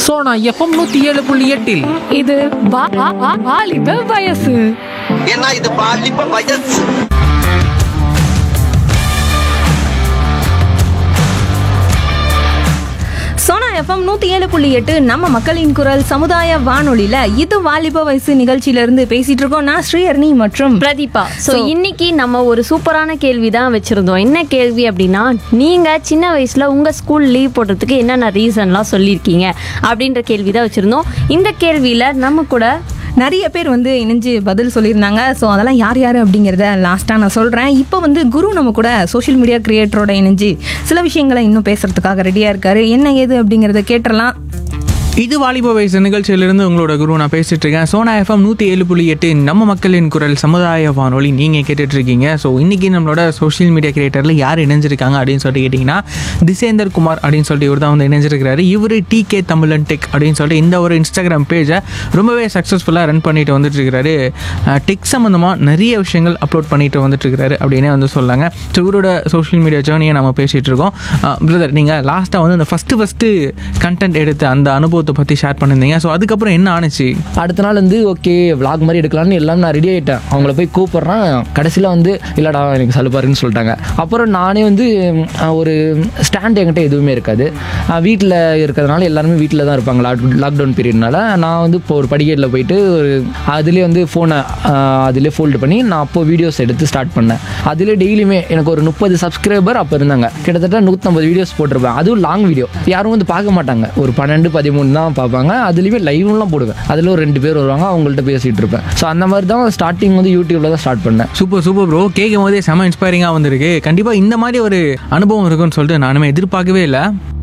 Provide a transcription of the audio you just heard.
Sona FM நூத்தி ஏழு புள்ளி எட்டில் இது வா- வா- வா- வாலிப வயசு ஏன்னா இது பாலிப்ப வயசு சோனா எஃப்எம் நூத்தி ஏழு புள்ளி எட்டு நம்ம மக்களின் குரல் சமுதாய வானொலியில இது வாலிப வயசு நிகழ்ச்சியில இருந்து பேசிட்டு இருக்கோம் நான் ஸ்ரீஹர்னி மற்றும் பிரதீபா ஸோ இன்னைக்கு நம்ம ஒரு சூப்பரான கேள்வி தான் வச்சிருந்தோம் என்ன கேள்வி அப்படின்னா நீங்க சின்ன வயசுல உங்க ஸ்கூல் லீவ் போடுறதுக்கு என்னென்ன ரீசன்லாம் சொல்லியிருக்கீங்க அப்படின்ற கேள்வி தான் வச்சிருந்தோம் இந்த கேள்வியில நம்ம கூட நிறைய பேர் வந்து இணைஞ்சு பதில் சொல்லியிருந்தாங்க ஸோ அதெல்லாம் யார் யார் அப்படிங்கிறத லாஸ்ட்டாக நான் சொல்கிறேன் இப்போ வந்து குரு நம்ம கூட சோஷியல் மீடியா கிரியேட்டரோட இணைஞ்சு சில விஷயங்களை இன்னும் பேசுறதுக்காக ரெடியாக இருக்காரு என்ன ஏது அப்படிங்கிறத கேட்டுறலாம் இது வாலிப வயசு நிகழ்ச்சியிலிருந்து உங்களோட குரு நான் பேசிட்டு இருக்கேன் சோனா எஃப்எம் நூற்றி ஏழு புள்ளி எட்டு நம்ம மக்களின் குரல் சமுதாய வானொலி நீங்கள் கேட்டுட்டு இருக்கீங்க ஸோ இன்னைக்கு நம்மளோட சோஷியல் மீடியா கிரியேட்டரில் யார் இணைஞ்சிருக்காங்க அப்படின்னு சொல்லிட்டு கேட்டிங்கன்னா திசேந்தர் குமார் அப்படின்னு சொல்லிட்டு இவர் தான் வந்து இணைஞ்சிருக்கிறாரு இவர் டி கே தமிழன் டெக் அப்படின்னு சொல்லிட்டு இந்த ஒரு இன்ஸ்டாகிராம் பேஜை ரொம்பவே சக்ஸஸ்ஃபுல்லாக ரன் பண்ணிட்டு வந்துட்டு இருக்காரு டெக் சம்மந்தமாக நிறைய விஷயங்கள் அப்லோட் பண்ணிட்டு வந்துட்டு இருக்காரு அப்படின்னே வந்து சொல்லாங்க ஸோ இவரோட சோஷியல் மீடியா ஜேர்னியை நம்ம பேசிகிட்டு இருக்கோம் பிரதர் நீங்கள் லாஸ்ட்டாக வந்து அந்த ஃபஸ்ட்டு ஃபஸ்ட்டு கண்டென்ட் எடுத்த அந்த அனுபவத்தை பற்றி ஷேர் பண்ணியிருந்தீங்க ஸோ அதுக்கப்புறம் என்ன ஆணுச்சு அடுத்த நாள் வந்து ஓகே vlog மாதிரி எடுக்கலாம்னு எல்லாம் நான் ரெடி ஆகிட்டேன் அவங்கள போய் கூப்பிட்றேன் கடைசியில் வந்து இல்லைடா எனக்கு சலுப்பாருன்னு சொல்லிட்டாங்க அப்புறம் நானே வந்து ம், ஒரு ஸ்டாண்ட் என்கிட்ட எதுவுமே இருக்காது வீட்டில் இருக்கிறதுனால எல்லாருமே வீட்டில் தான் இருப்பாங்க லாக் லாக்டவுன் பீரியட்னால நான் வந்து இப்போ ஒரு படிக்கட்டில் போயிட்டு ஒரு அதுலேயே வந்து ஃபோனை அதிலே ஃபோல்டு பண்ணி நான் அப்போ வீடியோஸ் எடுத்து ஸ்டார்ட் பண்ணேன் அதிலே டெய்லியுமே எனக்கு ஒரு முப்பது சப்ஸ்கிரைபர் அப்போ இருந்தாங்க கிட்டத்தட்ட நூற்றம்பது வீடியோஸ் போட்டிருப்பேன் அதுவும் லாங் வீடியோ யாரும் வந்து பார்க்க மாட்டாங்க ஒரு பன்னெண்டு பதிமூணு தான் பார்ப்பாங்க அதுலேயுமே லைவ்லாம் போடுவேன் அதில் ஒரு ரெண்டு பேர் வருவாங்க அவங்கள்ட்ட பேசிகிட்டு இருப்பேன் ஸோ அந்த மாதிரி தான் ஸ்டார்டிங் வந்து யூடியூப்பில் தான் ஸ்டார்ட் பண்ணேன் சூப்பர் சூப்பர் ப்ரோ கேட்கும் போதே செம இன்ஸ்பைரிங்காக வந்திருக்கு கண்டிப்பாக இந்த மாதிரி ஒரு அனுபவம் இருக்கும்னு சொல்லிட்டு நானுமே எதிர்பார்க்கவே இல்லை